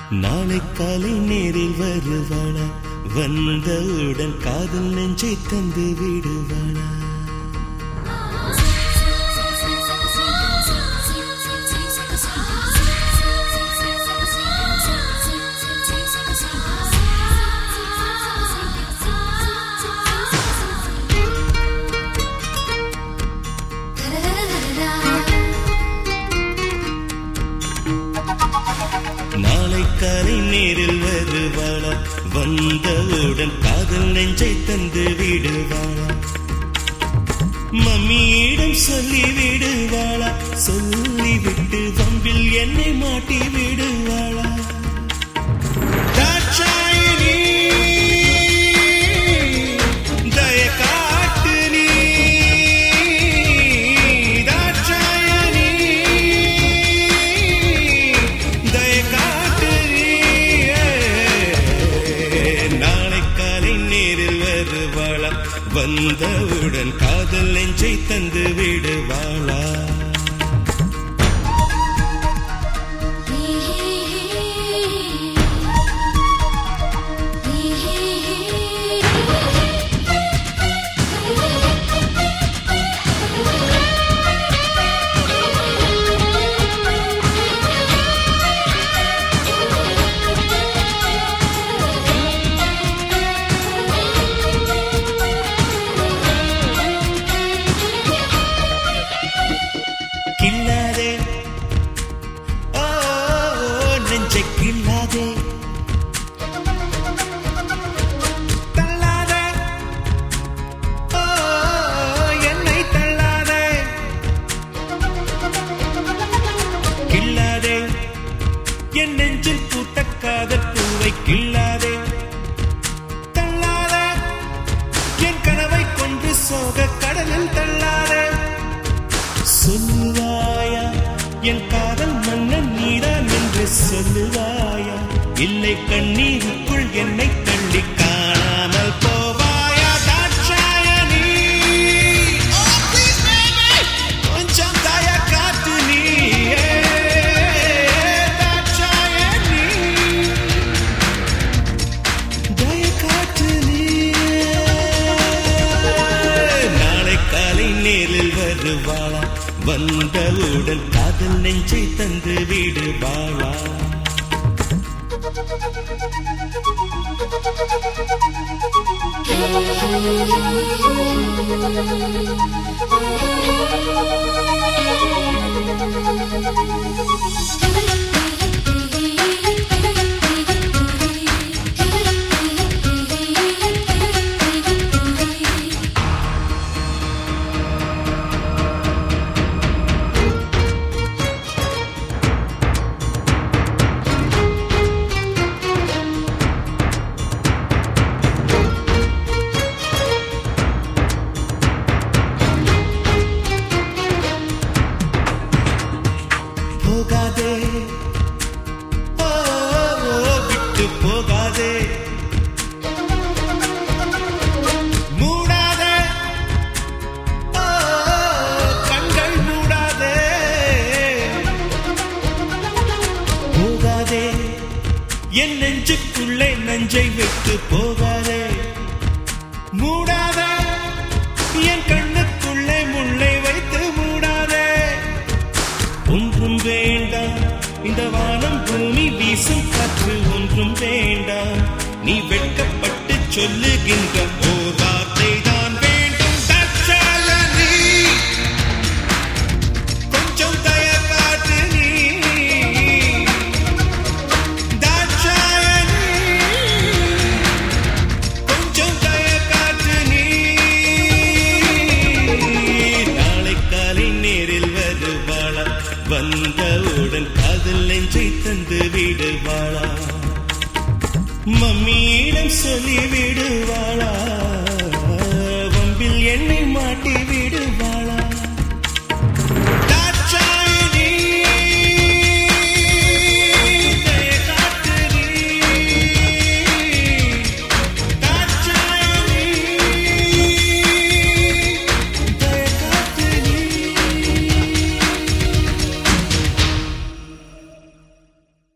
நாளை காலை நேரில் வருவாளா வந்தவுடன் காதல் நெஞ்சை தந்து விடுவாளா நாளை காலை நேரில் வருவாளா வந்தவுடன் காதல் நெஞ்சை தந்து விடுவாளா மம்மியிடம் சொல்லி விடுவாளா சொல்லிவிட்டு வம்பில் என்னை மாட்டி விடுவாளா தாட்சாயினி, தய காட்டு நீ. தாட்சாயினி, தய காட்டு நீ. நாளை காலை நேரில் வருவாளா வந்தவுடன் காதல் நெஞ்சை தந்து விடுவாளா கில்லாதே ஓ நெஞ்சை கில்லாதே தள்ளாதே ஓ என்னை தள்ளாதே கில்லாதே என் நெஞ்சில் பூத்த காதல் பூவை கில்லாதே தள்ளாதே என் கனவை கொண்டு சோக கடலில் தள்ளாதே சொல்லுவாயா என் காதல் மன்னன் நீதான் என்று சொல்லுவாயா இல்லை கண்ணீருக்குள் என்னை தள்ளி காணாமல் போவாயா தாட்சாயணி கொஞ்சம் தய காத்து நீ தாட்சாயணி தய காத்து நீ நாளை காலை நேரில் வருவாளா வந்தவுடன் காதல் நெஞ்சை தந்து விடுவாளா போகாதே ஓ ஓ, விட்டு போகாதே மூடாதே ஓ கண்கள் மூடாதே போகாதே என் நெஞ்சுக்குள்ளே நஞ்சை விட்டு போகாதே மூடாதே என் கண்ணுக்குள்ளே முள்ளை வைத்து மூடாதே ஒன்றும் வேண்டாம் இந்த வானம் பூமி வீசும் காற்று ஒன்றும் வேண்டாம் நீ வெட்கப்பட்டு சொல்லுகின்ற ஓர் வார்த்தை தான் வேண்டும் தற்சாலனி. கொஞ்சம் தயக்காட்டு நீ தாட்சாயணி. கொஞ்சம் தயக்காட்டு நீ நாளை காலை நேரில் வருவாளா வந்தவுடன் காதல் நெஞ்சை தந்து விடுவாளா மம்மியிடம் சொல்லி விடுவாளா வம்பில் என்னை மாட்டி